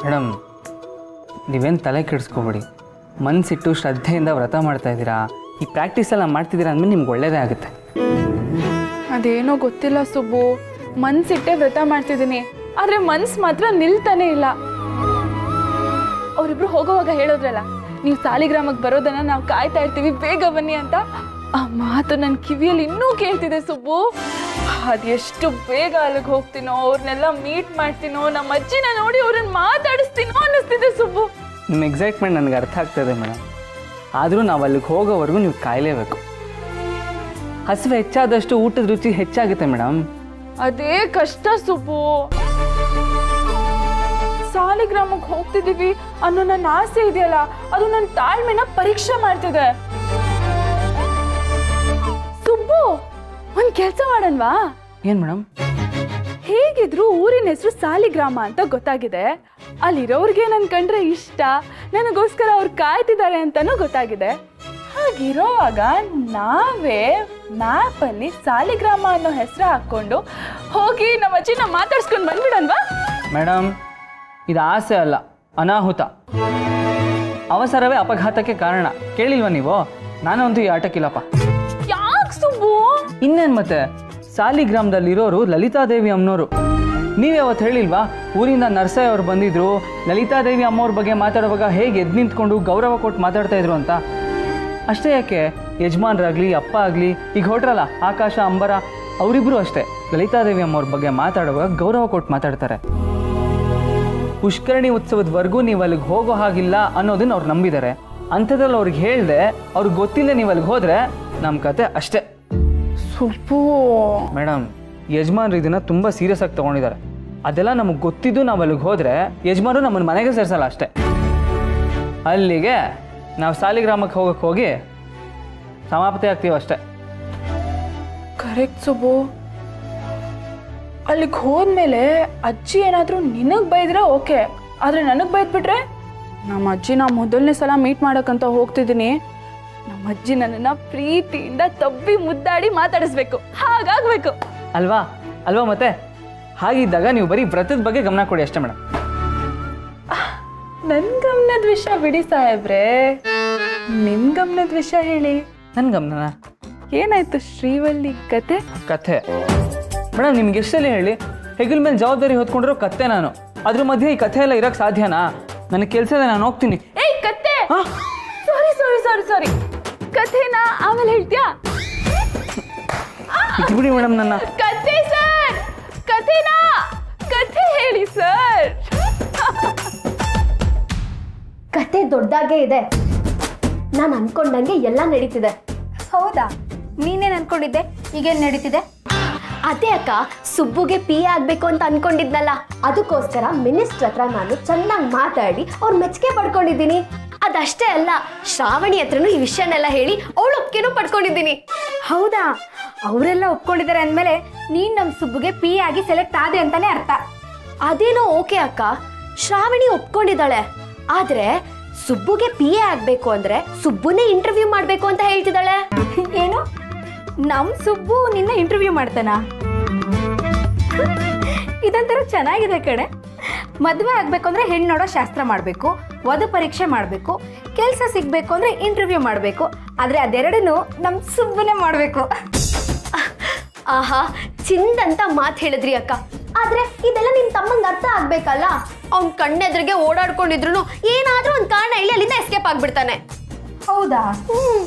Madam ನೀವೇನು ತಲೆ ಕೆಡಿಸ್ಕೋಬೇಡಿ ಮನಸ್ಸಿಟ್ಟು ಶ್ರದ್ಧೆಯಿಂದ ವ್ರತ ಮಾಡ್ತಾ ಇದ್ದೀರಾ ಈ ಪ್ರಾಕ್ಟೀಸ್ ಎಲ್ಲ ಮಾಡ್ತಿದ್ದೀರಾ ಅಂದಮೇಲೆ ನಿಮ್ಗೆ ಒಳ್ಳೇದೇ ಆಗುತ್ತೆ ಅದೇನೋ ಗೊತ್ತಿಲ್ಲ ಸುಬ್ಬು ಮನ್ಸಿಟ್ಟೆ ವ್ರತ ಮಾಡ್ತಿದ್ದೀನಿ ಆದ್ರೆ ಮನ್ಸ್ ಮಾತ್ರ ನಿಲ್ತಾನೆ ಇಲ್ಲ ಅವರಿಬ್ರು ಹೋಗೋವಾಗ ಹೇಳೋದ್ರಲ್ಲ ನೀವು ಸಾಲಿಗ್ರಾಮಕ್ಕೆ ಬರೋದನ್ನ ನಾವು ಕಾಯ್ತಾ ಇರ್ತೀವಿ ಬೇಗ ಬನ್ನಿ ಅಂತ ಆ ಮಾತು ನನ್ನ ಕಿವಿಯಲ್ಲಿ ಇನ್ನೂ ಕೇಳ್ತಿದೆ ಸುಬ್ಬು ಅದೆಷ್ಟು ಬೇಗ ಅಲ್ಲಿಗೆ ಹೋಗ್ತೀನೋ ಅವ್ರನ್ನೆಲ್ಲ ಮೀಟ್ ಮಾಡ್ತೀನೋ ನಮ್ಮ ಅಜ್ಜಿನ ನೋಡಿ ಅವ್ರನ್ನ ಮಾತಾಡಿಸ್ತೀನೋ ಅನ್ನಿಸ್ತಿದೆ ಸುಬ್ಬು ನಿಮ್ಮ ಎಕ್ಸೈಟ್ಮೆಂಟ್ ನನಗೆ ಅರ್ಥ ಆಗ್ತದೆ ಮೇಡಮ್ ಆದರೂ ನಾವು ಅಲ್ಲಿಗೆ ಹೋಗೋವರೆಗೂ ನೀವು ಕಾಯಲೇಬೇಕು ಹಸಿವೆ ಹೆಚ್ಚಾದಷ್ಟು ಊಟದ ರುಚಿ ಹೆಚ್ಚಾಗುತ್ತೆ ಮೇಡಮ್ ಅದೇ ಕಷ್ಟ ಸುಬ್ಬು ಸಾಲಿಗ್ರಾಮಕ್ಕೆ ಹೋಗ್ತಿದೀವಿ ಅನ್ನೋ ನನ್ನ ಆಸೆ ಇದೆಯಲ್ಲ ಅದು ನನ್ನ ತಾಳ್ಮೆನ ಪರೀಕ್ಷೆ ಮಾಡ್ತಿದೆ ಸುಬ್ಬು ಒಂದ್ ಕೆಲ್ಸ ಮಾಡನ್ವಾ ಏನು ಮೇಡಮ್ ಹೇಗಿದ್ರು ಊರಿನ ಹೆಸರು ಸಾಲಿಗ್ರಾಮ ಅಂತ ಗೊತ್ತಾಗಿದೆ ಅಲ್ಲಿರೋರ್ಗೆ ನನ್ ಕಂಡ್ರೆ ಇಷ್ಟ ನನಗೋಸ್ಕರ ಅವ್ರು ಕಾಯ್ತಿದ್ದಾರೆ ಅಂತಾನೂ ಗೊತ್ತಾಗಿದೆ ಹಾಗಿರೋವಾಗ ನಾವೇ ಮ್ಯಾಪ್ ಅಲ್ಲಿ ಸಾಲಿಗ್ರಾಮ ಅನ್ನೋ ಹೆಸರು ಹಾಕೊಂಡು ಹೋಗಿ ನಮ್ಮ ಅಜ್ಜಿನ ಮಾತಾಡ್ಸ್ಕೊಂಡು ಬಂದ್ಬಿಡನ್ವಾ ಮೇಡಮ್ ಇದು ಆಸೆ ಅಲ್ಲ ಅನಾಹುತ ಅವಸರವೇ ಅಪಘಾತಕ್ಕೆ ಕಾರಣ ಕೇಳಿಲ್ವಾ ನೀವು ನಾನಂತೂ ಈ ಆಟಕ್ಕಿಲ್ಲಪ್ಪ ಯಾಕೆ ಸುಬ್ಬು ಇನ್ನೇನು ಮತ್ತೆ ಸಾಲಿಗ್ರಾಮದಲ್ಲಿರೋರು ಲಲಿತಾದೇವಿ ಅಮ್ಮನವರು ನೀವೇ ಅವತ್ತು ಹೇಳಿಲ್ವಾ ಊರಿಂದ ನರ್ಸಯ್ಯ ಅವ್ರು ಬಂದಿದ್ರು ಲಲಿತಾದೇವಿ ಅಮ್ಮವ್ರ ಬಗ್ಗೆ ಮಾತಾಡುವಾಗ ಹೇಗೆ ಎದ್ದು ನಿಂತ್ಕೊಂಡು ಗೌರವ ಕೊಟ್ಟು ಮಾತಾಡ್ತಾ ಇದ್ರು ಅಂತ ಅಷ್ಟೇ ಯಾಕೆ ಯಜಮಾನ್ರಾಗ್ಲಿ ಅಪ್ಪ ಆಗಲಿ ಈಗ ಹೊಟ್ರಲ್ಲ ಆಕಾಶ ಅಂಬರ ಅವರಿಬ್ಬರು ಅಷ್ಟೇ ಲಲಿತಾದೇವಿ ಅಮ್ಮವ್ರ ಬಗ್ಗೆ ಮಾತಾಡುವಾಗ ಗೌರವ ಕೊಟ್ಟು ಮಾತಾಡ್ತಾರೆ ಪುಷ್ಕರಣಿ ಉತ್ಸವದವರೆಗೂ ನೀವು ಅಲ್ಲಿಗೆ ಹೋಗೋ ಹಾಗಿಲ್ಲ ಅನ್ನೋದನ್ನ ಅವ್ರು ನಂಬಿದ್ದಾರೆ ಅಂಥದ್ರಲ್ಲಿ ಅವ್ರಿಗೆ ಹೇಳ್ದೆ ಅವ್ರಿಗೆ ಗೊತ್ತಿಲ್ಲ ನೀವು ಅಲ್ಲಿಗೆ ಹೋದ್ರೆ ನಮ್ಮ ಕತೆ ಅಷ್ಟೇ ಸುಬ್ಬು ಮೇಡಮ್ ಯಜಮಾನ್ರು ಇದನ್ನ ತುಂಬ ಸೀರಿಯಸ್ ಆಗಿ ತಗೊಂಡಿದ್ದಾರೆ ಅದೆಲ್ಲ ನಮಗೆ ಗೊತ್ತಿದ್ದು ನಾವು ಅಲ್ಲಿಗೆ ಹೋದ್ರೆ ಯಜಮಾನರು ನಮ್ಮನ್ನು ಮನೆಗೆ ಸೇರಿಸಲ್ಲ ಅಷ್ಟೇ ಅಲ್ಲಿಗೆ ನಾವು ಸಾಲಿಗ್ರಾಮಕ್ಕೆ ಹೋಗಕ್ಕೆ ಹೋಗಿ ಸಮಾಪ್ತಿ ಆಗ್ತೀವಿ ಅಷ್ಟೇ ಕರೆಕ್ಟ್ ಸುಬ್ಬು ಅಲ್ಲಿಗೆ ಹೋದ್ಮೇಲೆ ಅಜ್ಜಿ ಏನಾದರೂ ನಿನಗೆ ಬೈದ್ರೆ ಓಕೆ ಆದರೆ ನನಗೆ ಬೈದ್ಬಿಟ್ರೆ ನಮ್ಮ ಅಜ್ಜಿ ನಾ ಮೊದಲನೇ ಸಲ ಮೀಟ್ ಮಾಡೋಕ್ಕಂತ ಹೋಗ್ತಿದ್ದೀನಿ ನಮ್ಮ ಅಜ್ಜಿ ನನ್ನನ್ನು ಪ್ರೀತಿಯಿಂದ ತಬ್ಬಿ ಮುದ್ದಾಡಿ ಮಾತಾಡಿಸ್ಬೇಕು ಹಾಗಾಗಬೇಕು ಅಲ್ವಾ ಅಲ್ವಾ ಮತ್ತೆ ಹಾಗಿದ್ದಾಗ ನೀವು ಬರೀ ವ್ರತದ ಬಗ್ಗೆ ಗಮನ ಕೊಡಿ ಅಷ್ಟೇ ಮೇಡಮ್ ನನ್ನ ಗಮನದ ವಿಷಯ ಬಿಡಿ ಸಾಹೇಬ್ರೆ ನಿಮ್ಮ ಗಮನದ ವಿಷಯ ಹೇಳಿ ನನ್ನ ಗಮನ ಏನಾಯ್ತು ಶ್ರೀವಲ್ಲಿ ಕತೆ ಕಥೆ ಮೇಡಮ್ ನಿಮ್ಗೆ ಎಷ್ಟಲ್ಲಿ ಹೇಳಿ ಹೆಗಲ ಮೇಲೆ ಜವಾಬ್ದಾರಿ ಹೊತ್ಕೊಂಡಿರೋ ಕತ್ತೆ ನಾನು ಅದ್ರ ಮಧ್ಯೆ ಈ ಕಥೆ ಎಲ್ಲ ಇರೋಕ್ಕೆ ಸಾಧ್ಯನಾ ನನಗೆ ಕೆಲಸ ಇದೆ ನಾನು ಹೋಗ್ತೀನಿ ಏಯ್ ಕತೆ ಹಾ? ಸಾರಿ ಸಾರಿ ಸಾರಿ ಸಾರಿ ಕಥೆನ ಆಮೇಲೆ ಹೇಳ್ತೀಯಾ ಬಿಡಿ ಮೇಡಮ್ ನನ್ನ ಕಥೆ ಸರ್ ಕಥೆನಾ ಕಥೆ ಹೇಳಿ ಸರ್ ಕತೆ ದೊಡ್ಡಾಗೇ ಇದೆ ನಾನು ಅನ್ಕೊಂಡಂಗೆ ಎಲ್ಲ ನಡೀತಿದೆ ಹೌದಾ ನೀನೇನ್ ಅನ್ಕೊಂಡಿದ್ದೆ ಈಗೇನ್ ನಡೀತಿದೆ ಅದೇ ಅಕ್ಕ ಸುಬ್ಬುಗೆ ಪಿ ಎ ಆಗ್ಬೇಕು ಅಂತ ಅನ್ಕೊಂಡಿದ್ನಲ್ಲ ಅದಕ್ಕೋಸ್ಕರ ಮಿನಿಸ್ಟ್ರ್ ಹತ್ರ ನಾನು ಚೆನ್ನಾಗಿ ಮಾತಾಡಿ ಅವ್ರ ಮೆಚ್ಚುಗೆ ಪಡ್ಕೊಂಡಿದ್ದೀನಿ ಅದಷ್ಟೇ ಅಲ್ಲ ಶ್ರಾವಣಿ ಹತ್ರನೂ ಈ ವಿಷಯನೆಲ್ಲ ಹೇಳಿ ಅವಳು ಒಪ್ಪಿಗೆನೂ ಪಡ್ಕೊಂಡಿದ್ದೀನಿ ಹೌದಾ ಅವರೆಲ್ಲ ಒಪ್ಕೊಂಡಿದ್ದಾರೆ ಅಂದ್ಮೇಲೆ ನೀನ್ ನಮ್ ಸುಬ್ಬುಗೆ ಪಿ ಆಗಿ ಸೆಲೆಕ್ಟ್ ಆದೆ ಅಂತಾನೆ ಅರ್ಥ ಅದೇನೋ ಓಕೆ ಅಕ್ಕ ಶ್ರಾವಣಿ ಒಪ್ಕೊಂಡಿದ್ದಾಳೆ ಆದ್ರೆ ಸುಬ್ಬುಗೆ ಪಿ ಎ ಆಗ್ಬೇಕು ಅಂದ್ರೆ ಸುಬ್ಬುನೇ ಇಂಟರ್ವ್ಯೂ ಮಾಡ್ಬೇಕು ಅಂತ ಹೇಳ್ತಿದ್ದಾಳೆ ಏನು ನಮ್ ಸುಬ್ಬು ನಿನ್ನ ಇಂಟರ್ವ್ಯೂ ಮಾಡ್ತಾನ ಇದೊಂಥರ ಚೆನ್ನಾಗಿದೆ ಕಡೆ ಮದುವೆ ಆಗ್ಬೇಕು ಅಂದ್ರೆ ಹೆಣ್ಣು ನೋಡೋ ಶಾಸ್ತ್ರ ಮಾಡಬೇಕು ವಧು ಪರೀಕ್ಷೆ ಮಾಡಬೇಕು ಕೆಲಸ ಸಿಗ್ಬೇಕು ಅಂದ್ರೆ ಇಂಟರ್ವ್ಯೂ ಮಾಡಬೇಕು ಆದ್ರೆ ಅದೆರಡನ್ನು ನಮ್ ಸುಬ್ಬನೇ ಮಾಡಬೇಕು ಆಹಾ ಚಿಂದಂತ ಮಾತು ಹೇಳಿದ್ರಿ ಅಕ್ಕ ಆದ್ರೆ ಇದೆಲ್ಲ ನಿಮ್ ತಮ್ಮಂಗ್ ಅರ್ಥ ಆಗ್ಬೇಕಲ್ಲ ಅವ್ನ್ ಕಣ್ಣೆದ್ರಿಗೆ ಓಡಾಡ್ಕೊಂಡಿದ್ರು ಏನಾದ್ರೂ ಒಂದ್ ಕಾರಣ ಹೇಳಿ ಅಲ್ಲಿಂದ ಎಸ್ಕೇಪ್ ಆಗ್ಬಿಡ್ತಾನೆ ಹೌದಾ ಹ್ಮ್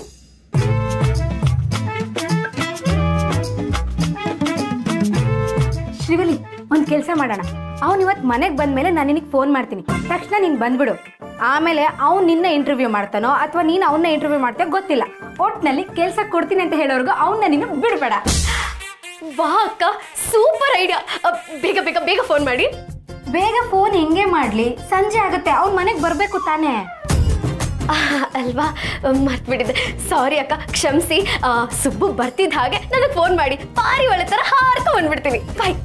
ಶ್ರೀವಲಿ ಒಂದ್ ಕೆಲಸ ಮಾಡೋಣ ಅವ್ನು ಇವತ್ತು ಮನೆಗೆ ಬಂದ್ಮೇಲೆ ನಾನು ನಿನಗೆ ಫೋನ್ ಮಾಡ್ತೀನಿ ತಕ್ಷಣ ನೀನು ಬಂದ್ಬಿಡು ಆಮೇಲೆ ಅವ್ನು ನಿನ್ನ ಇಂಟರ್ವ್ಯೂ ಮಾಡ್ತಾನೋ ಅಥವಾ ನೀನು ಅವನ್ನ ಇಂಟರ್ವ್ಯೂ ಮಾಡ್ತೀಯೋ ಗೊತ್ತಿಲ್ಲ ಒಟ್ನಲ್ಲಿ ಕೆಲಸ ಕೊಡ್ತೀನಿ ಅಂತ ಹೇಳೋರ್ಗು ಅವನ್ನ ನೀನು ಬಿಡಬೇಡ ವಾ ಅಕ್ಕ ಸೂಪರ್ ಐಡಿಯಾ ಬೇಗ ಬೇಗ ಬೇಗ ಫೋನ್ ಮಾಡಿ ಬೇಗ ಫೋನ್ ಹೆಂಗೆ ಮಾಡ್ಲಿ ಸಂಜೆ ಆಗುತ್ತೆ ಅವ್ನ ಮನೆಗೆ ಬರಬೇಕು ತಾನೇ ಆಹ್, ಅಲ್ವಾ ಮರ್ತ್ಬಿಟ್ಟಿದ್ದೆ ಸಾರಿ ಅಕ್ಕ ಕ್ಷಮಿಸಿ ಆ, ಸುಬ್ಬು ಬರ್ತಿದ್ದ ಹಾಗೆ ನನಗೆ ಫೋನ್ ಮಾಡಿ ಪಾರಿ ಒಳ್ಳೆ ತರ ಹಾರ್ಕ ಬಂದ್ಬಿಡ್ತೀನಿ ಬಾಯ್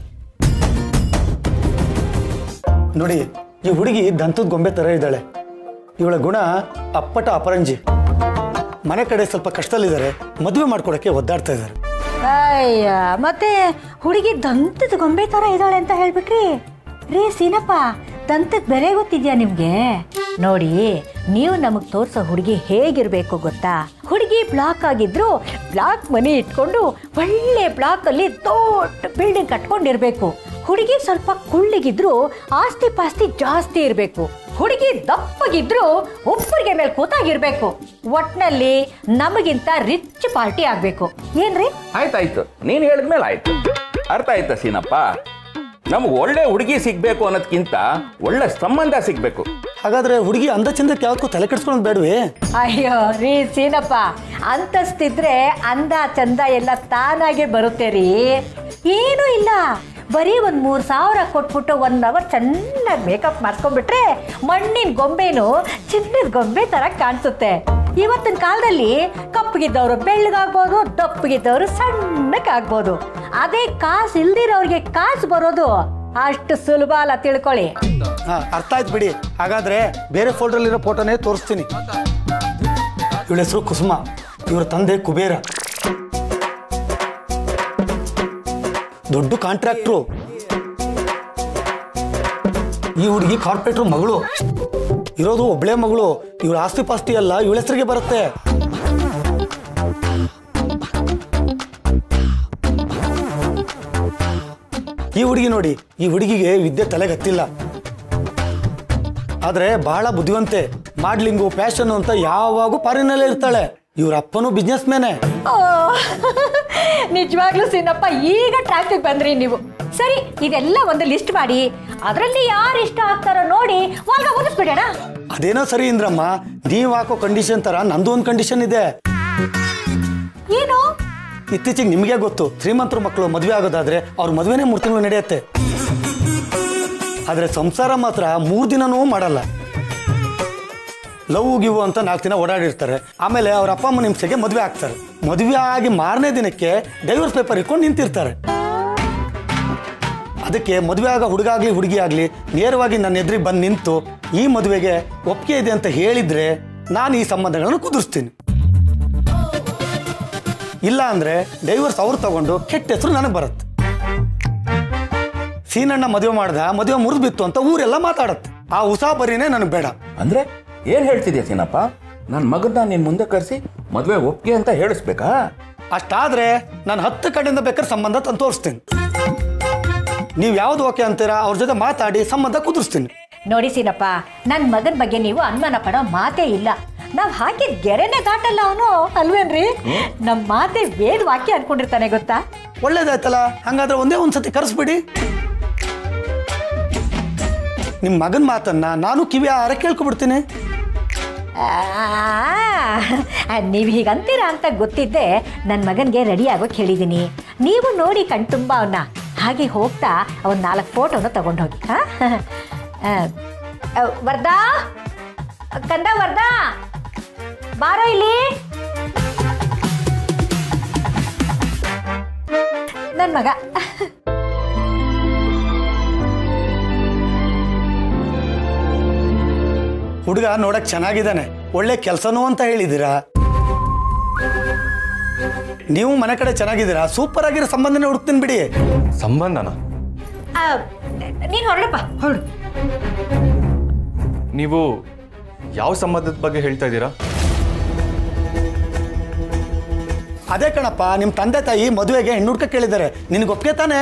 ನೋಡಿ ಈ ಹುಡುಗಿ ದಂತದ ಗೊಂಬೆ ಥರ ಇದ್ದಾಳೆ ಇವಳ ಗುಣ ಅಪ್ಪಟ ಅಪರಂಜಿ ಮನೆ ಕಡೆ ಸ್ವಲ್ಪ ಕಷ್ಟದಲ್ಲಿದ್ದಾರೆ ಮದುವೆ ಮಾಡ್ಕೊಡಕ್ಕೆ ಒದ್ದಾಡ್ತಾ ಇದ್ದಾರೆ ಅಯ್ಯ ಮತ್ತೆ ಹುಡುಗಿ ದಂತದ ಗೊಂಬೆ ತರ ಇದ್ದಾಳೆ ಅಂತ ಹೇಳ್ಬಿಟ್ರಿ ರೀ ಸೀನಪ್ಪ ದಂತದ ಬೆಲೆ ಗೊತ್ತಿದ್ಯಾ ನಿಮ್ಗೆ ನೋಡಿ ನೀವು ನಮಗ್ ತೋರ್ಸೋ ಹುಡುಗಿ ಹೇಗಿರ್ಬೇಕು ಗೊತ್ತಾ ಹುಡುಗಿ ಬ್ಲಾಕ್ ಆಗಿದ್ರು ಬ್ಲಾಕ್ ಮನಿ ಇಟ್ಕೊಂಡು ಒಳ್ಳೆ ಬ್ಲಾಕ್ ಅಲ್ಲಿ ದೊಡ್ಡ ಬಿಲ್ಡಿಂಗ್ ಕಟ್ಕೊಂಡಿರ್ಬೇಕು ಹುಡುಗಿ ಸ್ವಲ್ಪ ಕುಳ್ಳಿಗಿದ್ರು ಆಸ್ತಿ ಪಾಸ್ತಿ ಜಾಸ್ತಿ ಇರಬೇಕು ಹುಡುಗಿ ದಪ್ಪಗಿದ್ರು ಒಬ್ಬರಿಗೆ ಮೇಲೆ ಕೂತಾಗಿರ್ಬೇಕು ಒಟ್ನಲ್ಲಿ ನಮಗಿಂತ ರಿಚ್ ಪಾರ್ಟಿ ಆಗ್ಬೇಕು ಏನ್ರಿ ಆಯ್ತಾಯ್ತು ನೀನು ಹೇಳಿದ್ಮೇಲೆ ಆಯ್ತು ಅರ್ಥ ಆಯ್ತಾ ಸೀನಪ್ಪ ನಮ್ಗೆ ಒಳ್ಳೆ ಹುಡುಗಿ ಸಿಗ್ಬೇಕು ಅನ್ನೋದ್ಕಿಂತ ಒಳ್ಳೆ ಸಂಬಂಧ ಸಿಗ್ಬೇಕು ಹಾಗಾದ್ರೆ ಹುಡುಗಿ ಅಂದ ಚಂದಕ್ಕೆ ಯಾವತ್ತೂ ತಲೆ ಕೆಡ್ಸ್ಕೊಳ್ಳೋದು ಬೇಡವೇ ಅಯ್ಯೋ ರೀ ಸೀನಪ್ಪ ಅಂತಸ್ತಿದ್ರೆ ಅಂದ ಚಂದ ಎಲ್ಲ ತಾನಾಗೆ ಬರುತ್ತೆ ರೀ ಏನೂ ಇಲ್ಲ ಬರೀ ಒಂದು ಮೂರು ಸಾವಿರ ಕೊಟ್ಬಿಟ್ಟು ಒನ್ ಅವರ್ ಚೆನ್ನಾಗಿ ಮೇಕಪ್ ಮಾಡಿಸ್ಕೊಂಡ್ಬಿಟ್ರೆ ಮಣ್ಣಿನ ಗೊಂಬೆನು ಚಿನ್ನದ ಗೊಂಬೆ ಥರ ಕಾಣಿಸುತ್ತೆ ಇವತ್ತಿನ ಕಾಲದಲ್ಲಿ ಕಪ್ಪಗಿದ್ದವರು ಬೆಳ್ಳಗಾಗ್ಬೋದು ದಪ್ಪಗಿದ್ದವರು ಸಣ್ಣಕ್ಕಾಗ್ಬೋದು ಅದೇ ಕಾಸು ಇಲ್ದಿರೋರಿಗೆ ಕಾಸು ಬರೋದು ಅಷ್ಟು ಸುಲಭ ಅಲ್ಲ ತಿಳ್ಕೊಳ್ಳಿ ಹಾ ಅರ್ಥ ಆಯ್ತು ಬಿಡಿ ಹಾಗಾದ್ರೆ ಬೇರೆ ಫೋಲ್ಡ್ರಲ್ಲಿರೋ ಫೋಟೋನೇ ತೋರಿಸ್ತೀನಿ ಇವಳ ಹೆಸರು ಕುಸುಮ ಇವ್ರ ತಂದೆ ಕುಬೇರ ದೊಡ್ಡ ಕಾಂಟ್ರಾಕ್ಟ್ರು ಈ ಹುಡುಗಿ ಕಾರ್ಪೊರೇಟ್ರು ಮಗಳು ಇರೋದು ಒಬ್ಳೆ ಮಗಳು ಇವ್ರ ಆಸ್ತಿ ಪಾಸ್ತಿ ಎಲ್ಲ ಇವಳ ಹೆಸರಿಗೆ ಬರುತ್ತೆ ಈ ಹುಡುಗಿ ನೋಡಿ ಈ ಹುಡುಗಿಗೆ ವಿದ್ಯೆ ತಲೆಗತ್ತಿಲ್ಲ ಆದ್ರೆ ಬಹಳ ಬುದ್ಧಿವಂತೆ ಮಾಡ್ಲಿಂಗು ಫ್ಯಾಷನ್ ಅಂತ ಯಾವಾಗೂ ಪಾರಿನಲ್ಲೇ ಇರ್ತಾಳೆ ಇವ್ರ ಅಪ್ಪನೂ ಬಿಸ್ನೆಸ್ ಮ್ಯಾನೆ ಓ, ನಿಜವಾಗ್ಲೂ ಸಿನ್ನಪ್ಪ ಈಗ ಟ್ರಾಫಿಕ್ ಬಂದ್ರಿ ನೀವು ಸರಿ ಇದೆಲ್ಲ ಒಂದು ಲಿಸ್ಟ್ ಮಾಡಿ ಅದರಲ್ಲಿ ಯಾರು ಇಷ್ಟ ಆಗ್ತಾರೋ ನೋಡಿ ಒಳಗ ಮುಗಿಸ್ಬಿಡೋಣ ಅದೇನೋ ಸರಿ ಇಂದ್ರಮ್ಮ ನೀವ್ ಹಾಕೋ ಕಂಡೀಷನ್ ತರ ನಂದು ಒಂದು ಕಂಡೀಷನ್ ಇದೆ ಏನು ಇತ್ತೀಚೆಗೆ ನಿಮಗೆ ಗೊತ್ತು ಶ್ರೀಮಂತರ ಮಕ್ಕಳು ಮದುವೆ ಆಗೋದಾದ್ರೆ ಅವ್ರ ಮದುವೆನೇ ಮೂರು ತಿಂಗಳು ನಡೆಯುತ್ತೆ ಆದ್ರೆ ಸಂಸಾರ ಮಾತ್ರ ಮೂರು ದಿನನೂ ಮಾಡಲ್ಲ ಲವ್ ಗಿವು ಅಂತ ನಾಲ್ಕು ದಿನ ಓಡಾಡಿರ್ತಾರೆ ಆಮೇಲೆ ಅವ್ರ ಅಪ್ಪ ಅಮ್ಮನ ಹಿಂಸೆಗೆ ಮದುವೆ ಆಗ್ತಾರೆ ಮದುವೆ ಆಗಿ ಮಾರನೇ ದಿನಕ್ಕೆ ಡೈವರ್ಸ್ ಪೇಪರ್ ಇಟ್ಕೊಂಡು ನಿಂತಿರ್ತಾರೆ ಅದಕ್ಕೆ ಮದುವೆ ಆಗ ಹುಡುಗ ಆಗ್ಲಿ ಹುಡುಗಿ ಆಗ್ಲಿ ನೇರವಾಗಿ ನನ್ನ ಎದುರಿಗೆ ಬಂದು ನಿಂತು ಈ ಮದುವೆಗೆ ಒಪ್ಪಿಗೆ ಇದೆ ಅಂತ ಹೇಳಿದ್ರೆ ನಾನು ಈ ಸಂಬಂಧಗಳನ್ನು ಕುದುರಿಸ್ತೀನಿ ಇಲ್ಲ ಅಂದ್ರೆ ಡೈವರ್ಸ್ ಅವ್ರು ತಗೊಂಡು ಕೆಟ್ಟ ಹೆಸರು ನನಗೆ ಬರುತ್ತೆ ಸೀನಣ್ಣ ಮದುವೆ ಮಾಡ್ದ ಮದುವೆ ಮುರಿದು ಬಿತ್ತು ಅಂತ ಊರೆಲ್ಲ ಮಾತಾಡತ್ತೆ ಆ ಉಸಾಬರಿನೇ ನನಗೆ ಬೇಡ ಅಂದ್ರೆ ಏನ್ ಹೇಳ್ತಿದ್ಯಾ ಸೀನಪ್ಪ ನನ್ನ ಮಗನ್ನ ನಿನ್ ಮುಂದೆ ಕರೆಸಿ ಮದ್ವೆ ಒಪ್ಪಿಗೆ ಅಂತ ಹೇಳಿಸ್ಬೇಕಾ ಅಷ್ಟಾದ್ರೆ ನಾನು ಹತ್ತು ಕಡೆಯಿಂದ ಬೇಕಾದ್ರೆ ಸಂಬಂಧ ತಂದು ತೋರಿಸ್ತೀನಿ ನೀವು ಯಾವ್ದು ಓಕೆ ಅಂತೀರಾ ಅವ್ರ ಜೊತೆ ಮಾತಾಡಿ ಸಂಬಂಧ ಕುದುರಿಸ್ತೀನಿ ನೋಡಿ ಸೀನಪ್ಪ ನನ್ನ ಮಗನ ಬಗ್ಗೆ ನೀವು ಅನುಮಾನ ಪಡೋ ಮಾತೇ ಇಲ್ಲ ನಾವ್ ಹಾಕಿದ ಗೆರೆನೆ ದಾಟಲ್ಲ ಅವನು ಅಲ್ವೇನ್ರಿ ನಮ್ ಮಾತೆ ವೇದ ವಾಕ್ಯ ಅನ್ಕೊಂಡಿರ್ತಾನೆ ಗೊತ್ತಾ ಒಳ್ಳೇದಾಯ್ತಲ್ಲ ಹಂಗಾದ್ರೆ ಒಂದೇ ಒಂದ್ಸತಿ ಕರೆಸ್ಬಿಡಿ ನಿಮ್ಮ ಮಗನ ಮಾತನ್ನ ನಾನು ಕಿವಿ ಆರ ಕೇಳ್ಕೊಬಿಡ್ತೀನಿ ನೀವು ಹೀಗಂತೀರಾ ಅಂತ ಗೊತ್ತಿದ್ದೆ ನನ್ನ ಮಗನಿಗೆ ರೆಡಿ ಆಗೋಕೆ ಹೇಳಿದ್ದೀನಿ ನೀವು ನೋಡಿ ಕಣ್ತುಂಬ ಅವನ್ನ ಹಾಗೆ ಹೋಗ್ತಾ ಒಂದು ನಾಲ್ಕು ಫೋಟೋನ ತಗೊಂಡು ಹೋಗಿ ಹಾ ಆ, ಆ, ವರ್ಧಾ ಕಂದ ವರ್ಧಾ ಬಾರೋ ಇಲ್ಲಿ ನನ್ನ ಮಗ ಹುಡುಗ ನೋಡಕ್ ಚೆನ್ನಾಗಿದ್ದಾನೆ ಒಳ್ಳೆ ಕೆಲಸನೂ ಅಂತ ಹೇಳಿದ್ದೀರಾ ನೀವು ಮನೆ ಕಡೆ ಚೆನ್ನಾಗಿದ್ದೀರಾ ಸೂಪರ್ ಆಗಿರೋ ಸಂಬಂಧನೇ ಹುಡುಕ್ತೀನಿ ಬಿಡಿ ಸಂಬಂಧನ ಆ, ನೀನು ಹೊರಡಪ್ಪ ಹೊರಡು ನೀವು ಯಾವ ಸಂಬಂಧದ ಬಗ್ಗೆ ಹೇಳ್ತಾ ಇದ್ದೀರಾ ಅದೇ ಕಣಪ್ಪ ನಿಮ್ಮ ತಂದೆ ತಾಯಿ ಮದುವೆಗೆ ಹೆಣ್ಣು ಹುಡ್ಕ ಕೇಳಿದ್ದಾರೆ ನಿನಗೆ ಒಪ್ಗೆ ತಾನೆ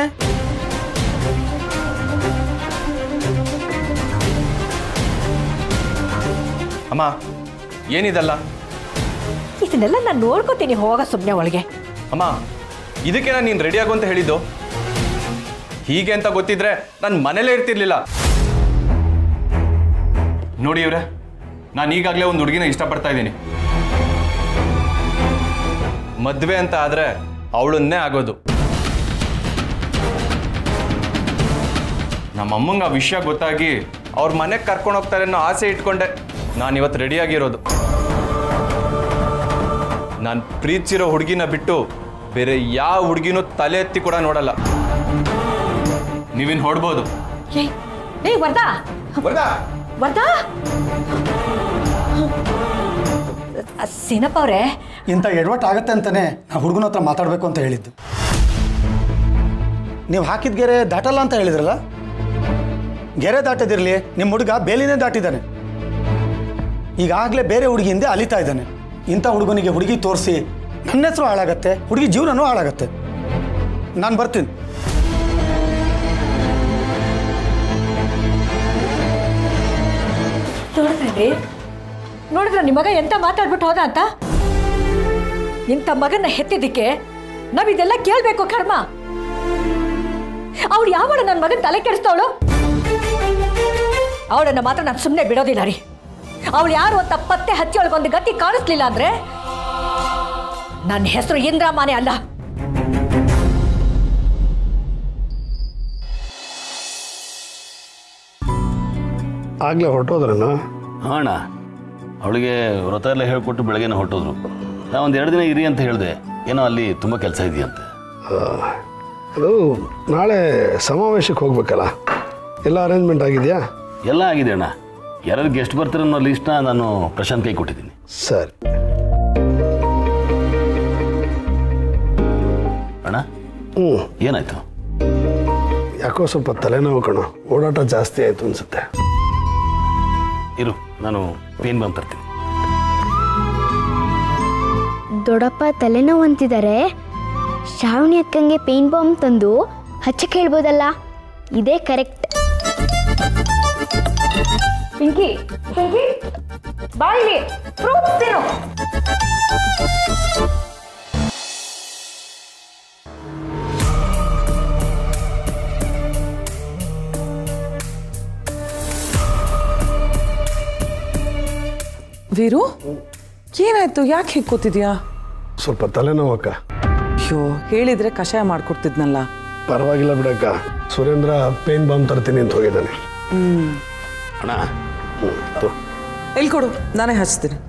ಅಮ್ಮ ಏನಿದಲ್ಲ ಇದನ್ನೆಲ್ಲ ನಾನು ನೋಡ್ಕೋತೀನಿ ಹೋಗ ಸುಮ್ಮನೆ ಒಳಗೆ ಅಮ್ಮ ಇದಕ್ಕೆ ನಾನು ನೀನು ರೆಡಿ ಆಗು ಅಂತ ಹೇಳಿದ್ದು ಹೀಗೆ ಅಂತ ಗೊತ್ತಿದ್ರೆ ನಾನು ಮನೇಲೇ ಇರ್ತಿರ್ಲಿಲ್ಲ ನೋಡಿ ಇವ್ರೆ ನಾನು ಈಗಾಗಲೇ ಒಂದು ಹುಡುಗಿನ ಇಷ್ಟಪಡ್ತಾ ಇದ್ದೀನಿ ಮದುವೆ ಅಂತ ಆದರೆ ಅವಳನ್ನೇ ಆಗೋದು ನಮ್ಮ ಅಮ್ಮಂಗೆ ಆ ವಿಷಯ ಗೊತ್ತಾಗಿ ಅವ್ರ ಮನೆಗೆ ಕರ್ಕೊಂಡು ಹೋಗ್ತಾರೆ ಅನ್ನೋ ಆಸೆ ಇಟ್ಕೊಂಡೆ ನಾನು ಇವತ್ತು ರೆಡಿಯಾಗಿರೋದು ನಾನು ಪ್ರೀತಿಸಿರೋ ಹುಡುಗಿನ ಬಿಟ್ಟು ಬೇರೆ ಯಾವ ಹುಡುಗಿನೂ ತಲೆ ಎತ್ತಿ ಕೂಡ ನೋಡಲ್ಲ ನೀವಿನ್ ಹೊಡ್ಬೋದು ಏಯ್ ಏಯ್ ವರ್ಧಾ ವರ್ಧಾ ಸೀನಪ್ಪ ಅವರೇ ಇಂಥ ಎಡವಟ್ಟು ಆಗತ್ತೆ ಅಂತಾನೆ ನಾ ಹುಡುಗನ ಹತ್ರ ಮಾತಾಡಬೇಕು ಅಂತ ಹೇಳಿದ್ದು ನೀವು ಹಾಕಿದ ಗೆರೆ ದಾಟಲ್ಲ ಅಂತ ಹೇಳಿದ್ರಲ್ಲ ಗೆರೆ ದಾಟದಿರಲಿ ನಿಮ್ಮ ಹುಡುಗ ಬೇಲಿನೇ ದಾಟಿದ್ದಾನೆ ಈಗಾಗಲೇ ಬೇರೆ ಹುಡುಗಿ ಹಿಂದೆ ಅಲಿತಾ ಇದ್ದಾನೆ ಇಂಥ ಹುಡುಗನಿಗೆ ಹುಡುಗಿ ತೋರಿಸಿ ನನ್ನ ಹೆಸರು ಹಾಳಾಗತ್ತೆ ಹುಡುಗಿ ಜೀವನನೂ ಹಾಳಾಗತ್ತೆ ನಾನು ಬರ್ತೀನಿ ನೋಡಿದ್ರಿ ನೋಡಿದ್ರ ನಿಮ್ಮ ಮಗ ಎಂತ ಮಾತಾಡ್ಬಿಟ್ಟು ಹೋದ ಅಂತ ಇಂಥ ಮಗನ ಹೆತ್ತಿದ್ದಕ್ಕೆ ನಾವಿದೆಲ್ಲ ಕೇಳ್ಬೇಕು ಕರ್ಮ ಅವಳು ಯಾವಳ ನನ್ನ ಮಗನ ತಲೆ ಕೆಡಿಸ್ತವಳು ಅವಳನ್ನ ಮಾತ್ರ ನಾನು ಸುಮ್ಮನೆ ಬಿಡೋದಿಲ್ಲ ರೀ ಅವಳು ಯಾರು ಅಂತ ಪತ್ತೆ ಹಚ್ಚಿ ಅವಳಿಗೊಂದು ಗತಿ ಕಾಣಿಸ್ಲಿಲ್ಲ ಅಂದ್ರೆ ನನ್ನ ಹೆಸರು ಇಂದ್ರಾಮಾನೆ ಅಲ್ಲ ಆಗ್ಲೇ ಹೊರಟೋದ್ರಣ್ಣ ಅಣ್ಣ ಅವಳಿಗೆ ವ್ರತ ಎಲ್ಲ ಹೇಳ್ಕೊಟ್ಟು ಬೆಳಗ್ಗೆನೆ ಹೊರಟೋದ್ರು ನಾ ಒಂದು ಎರಡು ದಿನ ಇರಿ ಅಂತ ಹೇಳಿದೆ ಏನೋ ಅಲ್ಲಿ ತುಂಬ ಕೆಲಸ ಇದೆಯಂತೆ ಅದು ನಾಳೆ ಸಮಾವೇಶಕ್ಕೆ ಹೋಗ್ಬೇಕಲ್ಲ ಎಲ್ಲ ಅರೇಂಜ್ಮೆಂಟ್ ಆಗಿದೆಯಾ ಎಲ್ಲ ಆಗಿದೆ ಅಣ್ಣ ಯಾರು ಗೆಸ್ಟ್ ಬರ್ತಾರೆ ಅನ್ನೋ ಲೀಸ್ಟ್ನ ನಾನು ಪ್ರಶಾಂತ್ ಕೈ ಕೊಟ್ಟಿದ್ದೀನಿ ಸರಿ ಅಣ್ಣ ಹ್ಞೂ ಏನಾಯ್ತು ಯಾಕೋ ಸ್ವಲ್ಪ ತಲೆನೋವು ಕಣ ಓಡಾಟ ಜಾಸ್ತಿ ಆಯಿತು ಅನ್ಸುತ್ತೆ ಇರು ನಾನು ಪೇನ್ ಬಂದು ತರ್ತೀನಿ ದೊಡ್ಡಪ್ಪ ತಲೆನೋವು ಅಂತಿದ್ದಾರೆ ಶ್ರಾವಣಿ ಅಕ್ಕಂಗೆ ಪೇನ್ ಬಾಂಬ್ ತಂದು ಹಚ್ಚಕ್ಕೆ ಹೇಳ್ಬೋದಲ್ಲ ಇದೇ ಕರೆಕ್ಟ್ ಪಿಂಕಿ ಪಿಂಕಿ ಬಾಯಿಲಿ ಫ್ರೂಟ್ಸ್ ತಿನ್ನು ವೀರು ಏನಾಯ್ತು ಯಾಕೆ ಹೀಗೆ ಕೂತಿದ್ಯಾ ಸ್ವಲ್ಪ ತಲೆನೋವು ಅಕ್ಕ ಅಯ್ಯೋ ಹೇಳಿದ್ರೆ ಕಷಾಯ ಮಾಡ್ಕೊಡ್ತಿದ್ನಲ್ಲ ಪರವಾಗಿಲ್ಲ ಬಿಡಕ್ಕ ಸುರೇಂದ್ರ ಪೇನ್ ಬಾಂಬ್ ತರ್ತೀನಿ ಅಂತ ಹೋಗಿದ್ದಾನೆ ಅಣ್ಣ ಎಲ್ಲಿ ಕೊಡು ನಾನೇ ಹಚ್ತೀನಿ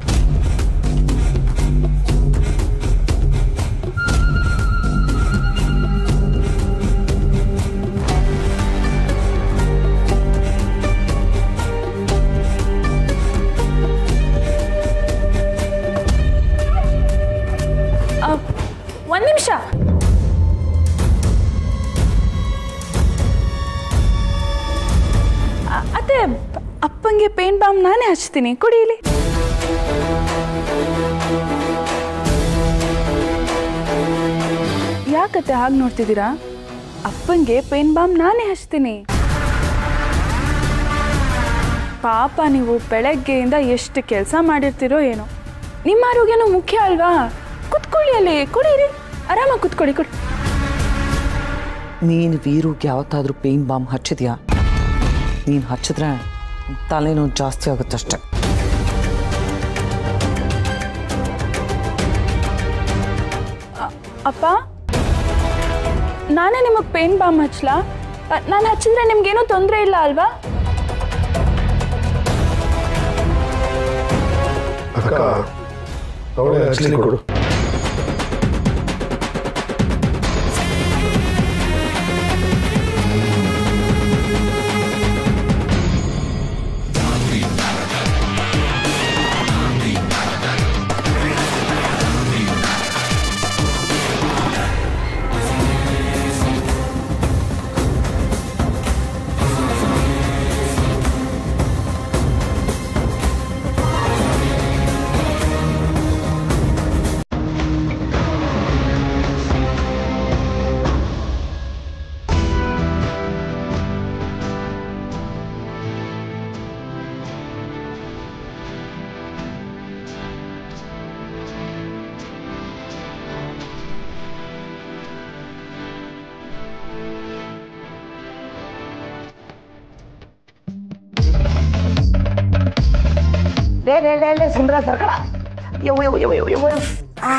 ಒಂದು ನಿಮಿಷ ಅತ್ತೆ ಅಪ್ಪಂಗೆ ಪೇನ್ ಬಾಂಬ್ ನಾನೇ ಹಚ್ತೀನಿ ಕೊಡಿ ಇಲ್ಲಿ ಯಾಕತ್ತೆ ಹಾಗೆ ನೋಡ್ತಿದ್ದೀರಾ ಅಪ್ಪಂಗೆ ಪೇನ್ ಬಾಂಬ್ ನಾನೇ ಹಚ್ತೀನಿ ಪಾಪ ನೀವು ಬೆಳಗ್ಗೆಯಿಂದ ಎಷ್ಟು ಕೆಲಸ ಮಾಡಿರ್ತೀರೋ ಏನೋ ನಿಮ್ಮ ಆರೋಗ್ಯನೂ ಮುಖ್ಯ ಅಲ್ವಾ ಕುತ್ಕೊಳ್ಳಿ ಅಲ್ಲಿ ಕುಡೀರಿ ಆರಾಮಾಗಿ ಕುತ್ಕೊಳ್ಳಿ ಕೊಡಿ ನೀನು ವೀರುಗೆ ಯಾವತ್ತಾದ್ರೂ ಪೇನ್ ಬಾಂಬ್ ಹಚ್ಚಿದ್ಯಾ ನೀನು ಹಚ್ಚಿದ್ರೆ ತಲೆನೋವು ಜಾಸ್ತಿ ಆಗುತ್ತಷ್ಟೆ ಅಪ್ಪ ನಾನೇ ನಿಮಗೆ ಪೇನ್ ಬಾಂಬ್ ಹಚ್ಲಾ ನಾನು ಹಚ್ಚಿದ್ರೆ ನಿಮ್ಗೇನೂ ತೊಂದರೆ ಇಲ್ಲ ಅಲ್ವಾ ಅಕ್ಕ ಅವಳೇ ಹಚ್ಚಲಿ ಕೊಡು ಲೇ ಲೇ ಲೇ ಲೇ ಸುಂದರ ಸರ್ಕಳ ಯವ್ ಯವ್ ಯವ್ ಯವ್ ಯವ್ ಆ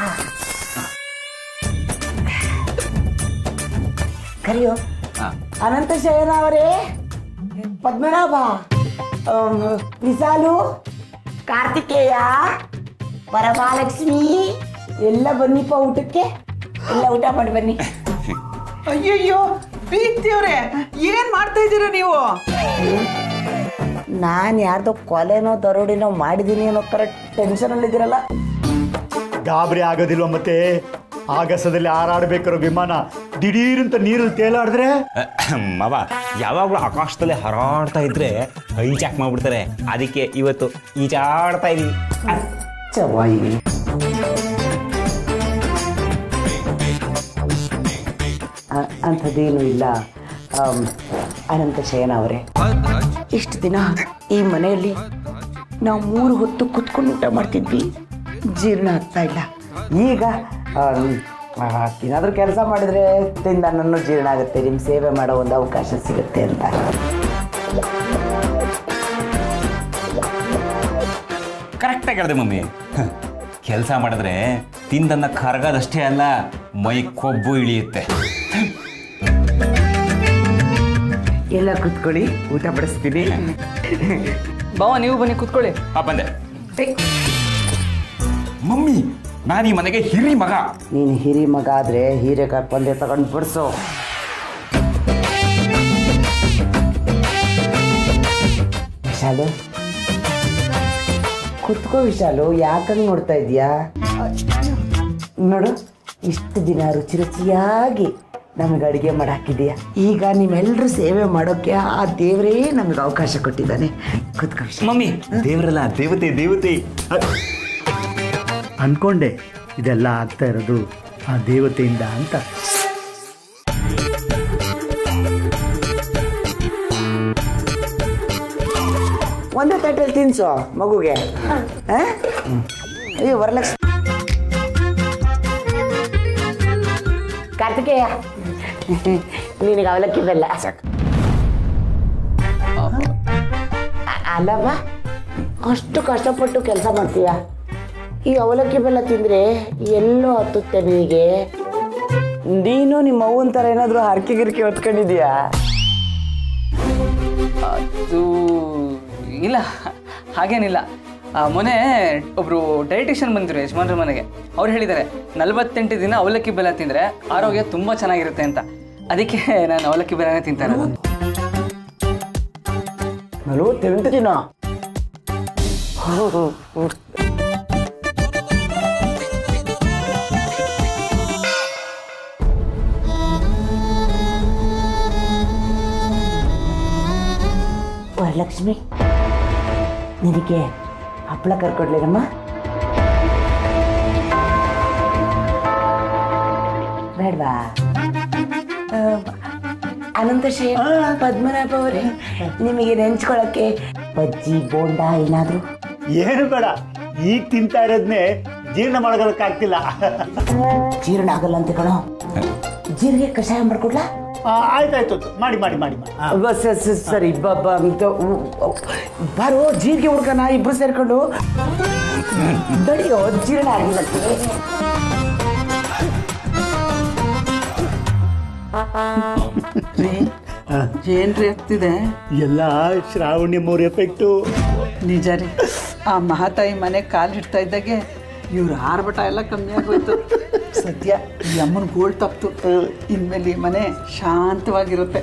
ಕರಿಯೋ ಅನಂತ ಶಯನ ಅವರೇ ಪದ್ಮನಾಭ ಆಮ್, ವಿಶಾಲು ಕಾರ್ತಿಕೇಯ ವರಮಹಾಲಕ್ಷ್ಮಿ ಎಲ್ಲ ಬನ್ನಿಪ್ಪ ಊಟಕ್ಕೆ ಎಲ್ಲ ಊಟ ಮಾಡಿ ಬನ್ನಿ ಅಯ್ಯಯ್ಯೋ ಬೀಗ್ತಿಯವ್ರೆ ಏನ್ ಮಾಡ್ತಾ ಇದ್ದೀರಾ ನೀವು ನಾನು ಯಾರ್ದೋ ಕೊಲೆನೋ ದರೋಡಿನೋ ಮಾಡಿದ್ದೀನಿ ಅನ್ನೋ ಕರೆಕ್ಟ್ ಟೆನ್ಷನಲ್ಲಿದ್ದೀರಲ್ಲ ಗಾಬರಿ ಆಗೋದಿಲ್ವ ಮತ್ತೆ ಆಗಸದಲ್ಲಿ ಹಾರಾಡ್ಬೇಕಾರೋ ವಿಮಾನ ದಿಢೀರಂತ ನೀರಲ್ಲಿ ತೇಲಾಡಿದ್ರೆ ಮವ ಯಾವಾಗಲೂ ಆಕಾಶದಲ್ಲಿ ಹಾರಾಡ್ತಾ ಇದ್ರೆ ಹೈಜಾಕ್ ಮಾಡ್ಬಿಡ್ತಾರೆ ಅದಕ್ಕೆ ಇವತ್ತು ಈಜಾಡ್ತಾ ಇದೀವಿ ಚವಾಯಿ ಅಂಥದ್ದೇನೂ ಇಲ್ಲ ಆಮ್, ಅನಂತ ಶಯನ ಅವರೇ ಇಷ್ಟು ದಿನ ಈ ಮನೆಯಲ್ಲಿ ನಾವು ಮೂರು ಹೊತ್ತು ಕುತ್ಕೊಂಡು ಊಟ ಮಾಡ್ತಿದ್ವಿ ಜೀರ್ಣ ಆಗ್ತಾ ಇಲ್ಲ ಈಗ ಏನಾದರೂ ಕೆಲಸ ಮಾಡಿದ್ರೆ ತಿಂದ ನನ್ನ ಜೀರ್ಣ ಆಗುತ್ತೆ ನಿಮ್ಮ ಸೇವೆ ಮಾಡೋ ಒಂದು ಅವಕಾಶ ಸಿಗುತ್ತೆ ಅಂತ ಕರೆಕ್ಟಾಗಿ ಹೇಳಿದೆ ಮಮ್ಮಿ ಕೆಲಸ ಮಾಡಿದ್ರೆ ತಿಂದನ್ನ ಕರಗೋದಷ್ಟೇ ಅಲ್ಲ ಮೈ ಕೊಬ್ಬು ಇಳಿಯುತ್ತೆ ಎಲ್ಲ ಕುತ್ಕೊಳ್ಳಿ ಊಟ ಬಡಿಸ್ತೀನಿ ಬಾವ ನೀವು ಬನ್ನಿ ಕುತ್ಕೊಳ್ಳಿ ಆ ಬಂದೆ ಮಮ್ಮಿ ನಾನು ಈ ಮನೆಗೆ ಹಿರಿ ಮಗ ನೀನು ಹಿರಿ ಮಗ ಆದ್ರೆ ಹೀರೆಕಾಯಿ ಪಲ್ಯ ತಗೊಂಡು ಬಿಡಿಸು ವಿಶಾಲು ಕುತ್ಕೋ ವಿಶಾಲು ಯಾಕಂಗ್ ನೋಡ್ತಾ ಇದೀಯಾ ನೋಡು ಇಷ್ಟು ದಿನ ರುಚಿ ರುಚಿಯಾಗಿ ನಮಗೆ ಅಡುಗೆ ಮಾಡಾಕಿದೀಯ ಈಗ ನೀವೆಲ್ಲರೂ ಸೇವೆ ಮಾಡೋಕೆ ಆ ದೇವರೇ ನಮಗೆ ಅವಕಾಶ ಕೊಟ್ಟಿದ್ದಾನೆ ಕುತ್ಕೋ ಮಮ್ಮಿ ದೇವರಲ್ಲ ದೇವತೆ ದೇವತೆ ಅನ್ಕೊಂಡೆ ಇದೆಲ್ಲ ಆಗ್ತಾ ಇರೋದು ಆ ದೇವತೆಯಿಂದ ಅಂತ ಒಂದೇ ತಟ್ಟೆಲಿ ತಿನ್ಸು ಮಗುಗೆ ಆ? ಅಯ್ಯೋ ವರಲಕ್ಷ್ಮಿ ಕಾರ್ತಿಕೇಯ ನಿನಗೆ ಅವಲಕ್ಕಿ ಬೆಲ್ಲ ಅ- ಅಲ್ಲವ್ವ ಅಷ್ಟು ಕಷ್ಟಪಟ್ಟು ಕೆಲಸ ಮಾಡ್ತೀಯ ಈ ಅವಲಕ್ಕಿ ಬೆಲ್ಲ ತಿಂದ್ರೆ ಎಲ್ಲೋ ಹತ್ತುತ್ತೆ ನಿನಗೆ ನೀನು ನಿಮ್ಮ ಅವ್ವನ ಥರ ಏನಾದರೂ ಹರಕೆ ಗಿರ್ಕೆ ಹೊತ್ಕೊಂಡಿದ್ಯಾ ಅದು ಇಲ್ಲ ಹಾಗೇನಿಲ್ಲ ಆ, ಮೊನ್ನೆ ಒಬ್ರು ಡೈಟಿಷಿಯನ್ ಬಂದಿದ್ರು ಯಜಮಾನ್ರ ಮನೆಗೆ ಅವ್ರು ಹೇಳಿದ್ದಾರೆ ನಲವತ್ತೆಂಟು ದಿನ ಅವಲಕ್ಕಿ ಬೆಲ್ಲ ತಿಂದರೆ ಆರೋಗ್ಯ ತುಂಬ ಚೆನ್ನಾಗಿರುತ್ತೆ ಅಂತ ಅದಕ್ಕೆ ನಾನು ಅವಲಕ್ಕಿ ಬೆಲ್ಲನೇ ತಿಂತಾ ಇರೋದು ನಲವತ್ತೆಂಟು ದಿನ ವರಲಕ್ಷ್ಮಿ ನಿನಗೆ ಹಪ್ಪಳ ಕರ್ಕೊಡ್ಲೇನಮ್ಮ ಬೇಡವಾ ಅನಂತ ಶೇಖ್ ಪದ್ಮನಾಭ ಅವರೇ ನಿಮಗೆ ನೆಂಚ್ಕೊಳಕ್ಕೆ ಬಜ್ಜಿ ಬೋಂಡ ಏನಾದರೂ ಏನು ಬೇಡ ಈಗ ತಿಂತಾ ಇರೋದನ್ನೇ ಜೀರ್ಣ ಮಾಡೋದಕ್ಕಾಗ್ತಿಲ್ಲ ಜೀರ್ಣ ಆಗಲ್ಲ ಅಂತ ಕಣೋ ಜೀರಿಗೆ ಕಷಾಯ ಮಾಡ್ಕೊಡ್ಲಾ ಆಯ್ತಾಯ್ತು ಮಾಡಿ ಮಾಡಿ ಮಾಡಿ ಮಾಡಿ ಆ. ಬಸ್ ಸ- ಸ- ಸರಿ ಬ- ಬ- ಅಂತ ಉ- ಉ- ಬಾರೋ ಜೀರಿಗೆ ಹುಡ್ಕನ ಇಬ್ರು ಸೇರ್ಕೊಂಡು ಬಡಿಯೋ ಜೀರ್ಣ ಆಗಿಲ್ಲ ಏನ್ರಿ ಆಗ್ತಿದೆ ಎಲ್ಲ ಶ್ರಾವಣಿ ಮೂರು ಎಫೆಕ್ಟು ನಿಜ ರೀ ಆ ಮಹಾತಾಯಿ ಮನೆ ಕಾಲಿಡ್ತಾ ಇದ್ದಾಗೆ ಇವ್ರ ಆರ್ಭಟ ಎಲ್ಲ ಕಮ್ಮಿ ಆಗೋಯ್ತು ಸದ್ಯ ಈ ಅಮ್ಮನ ಗೋಳ್ ತಪ್ತು ಇನ್ಮೇಲೆ ಈ ಮನೆ ಶಾಂತವಾಗಿರುತ್ತೆ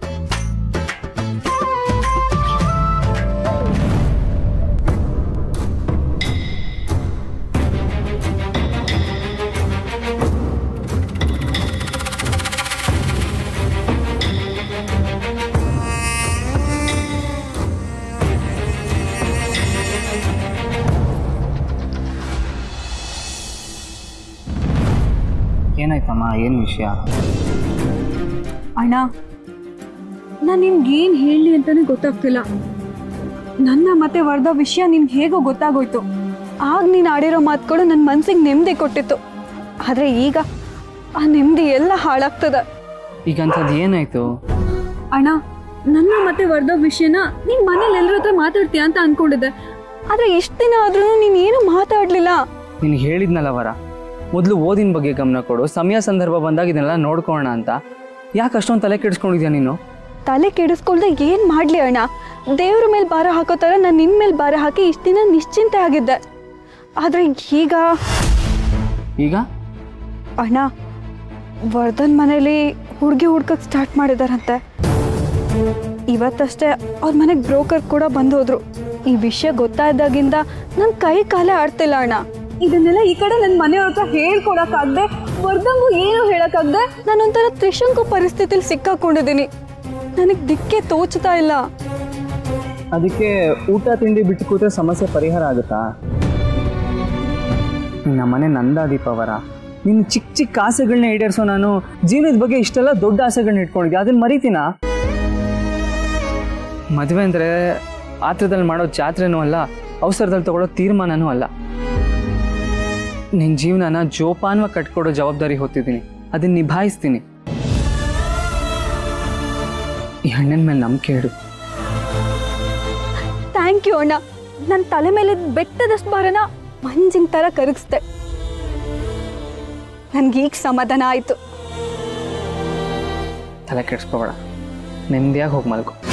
ಏನಾಯ್ತಮ್ಮ ಏನು ವಿಷಯ ಅಣ್ಣ ನಾನು ನಿನ್ಗೆ ಏನು ಹೇಳಲಿ ಅಂತಾನೆ ಗೊತ್ತಾಗ್ತಿಲ್ಲ ನನ್ನ ಮತ್ತೆ ವರದ ವಿಷಯ ನಿನ್ಗೆ ಹೇಗೋ ಗೊತ್ತಾಗೋಯ್ತು ಆಗ ನೀನು ಆಡಿರೋ ಮಾತುಗಳು ನನ್ನ ಮನ್ಸಿಗೆ ನೆಮ್ಮದಿ ಕೊಟ್ಟಿತ್ತು ಆದರೆ ಈಗ ಆ ನೆಮ್ಮದಿ ಎಲ್ಲ ಹಾಳಾಗ್ತದೆ ಈಗ ಅಂಥದ್ದು ಏನಾಯ್ತು ಅಣ್ಣ ನನ್ನ ಮತ್ತೆ ವರದ ವಿಷಯನ ನೀನ್ ಮನೇಲಿ ಎಲ್ಲರ ಹತ್ರ ಮಾತಾಡ್ತೀಯ ಅಂತ ಅನ್ಕೊಂಡಿದ್ದೆ ಆದ್ರೆ ಇಷ್ಟ ದಿನ ಆದ್ರೂ ನೀನ್ ಏನು ಮಾತಾಡ್ಲಿಲ್ಲ ನಿನಗೆ ಹೇಳಿದ್ನಲ್ಲ ವರ ಮೊದಲು ಓದಿನ ಬಗ್ಗೆ ಗಮನ ಕೊಡು ಸಮಯ ಸಂದರ್ಭ ಬಂದಾಗ ಇದನ್ನೆಲ್ಲ ನೋಡ್ಕೊಳ್ಳೋಣ ಅಂತ ಯಾಕೆ ಅಷ್ಟೊಂದು ತಲೆ ಕೆಡಿಸ್ಕೊಂಡಿದ್ಯಾ ನೀನು ತಲೆ ಕೆಡಿಸ್ಕೊಳ್ದೆ ಏನ್ ಮಾಡ್ಲಿ ಅಣ್ಣ ದೇವ್ರ ಮೇಲೆ ಭಾರ ಹಾಕೋ ಥರ ನಾನು ನಿನ್ ಮೇಲೆ ಭಾರ ಹಾಕಿ ಇಷ್ಟ ದಿನ ನಿಶ್ಚಿಂತೆ ಆಗಿದ್ದೆ ಆದ್ರೆ ಈಗ ಈಗ ಅಣ್ಣ ವರ್ಧನ್ ಮನೇಲಿ ಹುಡುಗಿ ಹುಡ್ಕಕ್ ಸ್ಟಾರ್ಟ್ ಮಾಡಿದಾರಂತೆ ಇವತ್ತಷ್ಟೇ ಅವ್ರ ಮನೆಗೆ ಬ್ರೋಕರ್ ಕೂಡ ಬಂದು ಹೋದ್ರು ಈ ವಿಷಯ ಗೊತ್ತಾದಾಗಿಂದ ನನ್ನ ಕೈ ಕಾಲೇ ಆಡ್ತಿಲ್ಲ ಅಣ್ಣ ಇದನ್ನೆಲ್ಲ ಈ ಕಡೆ ನನ್ನ ಮನೆಯವ್ರ ಹತ್ರ ಹೇಳ್ಕೊಡಕ್ಕಾಗ್ದೆ ಬರ್ದಂಗೂ ಏನು ಹೇಳಕ್ಕಾಗ್ದೆ ನಾನೊಂಥರ ತ್ರಿಶಂಕು ಪರಿಸ್ಥಿತಿಲಿ ಸಿಕ್ಕಾಕೊಂಡಿದ್ದೀನಿ ನನಗೆ ದಿಕ್ಕೆ ತೋಚ್ತಾ ಇಲ್ಲ ಅದಕ್ಕೆ ಊಟ ತಿಂಡಿ ಬಿಟ್ಟು ಕೂತ್ರೆ ಸಮಸ್ಯೆ ಪರಿಹಾರ ಆಗುತ್ತಾ ನಿನ್ನ ಮನೆ ನಂದ ದೀಪವರ ನಿನ್ನ ಚಿಕ್ಕ ಚಿಕ್ಕ ಆಸೆಗಳನ್ನ ಈಡೇರಿಸೋ ನಾನು ಜೀವನದ ಬಗ್ಗೆ ಇಷ್ಟೆಲ್ಲ ದೊಡ್ಡ ಆಸೆಗಳನ್ನ ಇಟ್ಕೊಂಡಿದ್ದೆ ಅದನ್ನ ಮರಿತೀನಾ ಮದುವೆ ಅಂದರೆ ಆತ್ರದಲ್ಲಿ ಮಾಡೋ ಜಾತ್ರೆನೂ ಅಲ್ಲ ಅವಸರದಲ್ಲಿ ತಗೊಳ್ಳೋ ತೀರ್ಮಾನನೂ ಅಲ್ಲ ನಿನ್ನ ಜೀವನನ ಜೋಪಾನವಾಗಿ ಕಟ್ಕೊಡೋ ಜವಾಬ್ದಾರಿ ಹೊತ್ತಿದ್ದೀನಿ ಅದನ್ನ ನಿಭಾಯಿಸ್ತೀನಿ ಈ ಹಣ್ಣಿನ ಮೇಲೆ ನಂಬಿಕೆ ಇಡು ಥ್ಯಾಂಕ್ ಯು ಅಣ್ಣ ನನ್ನ ತಲೆ ಮೇಲೆ ಬೆಟ್ಟದಷ್ಟು ಭಾರನ ಮಂಜಿನ ಥರ ಕರಗಿಸ್ದೆ ನನಗೀಗ ಸಮಾಧಾನ ಆಯಿತು ತಲೆ ಕೆಡಿಸ್ಕೋಬೇಡ ನೆಮ್ಮದಿಯಾಗಿ ಹೋಗಿ ಮಲ್ಕೊ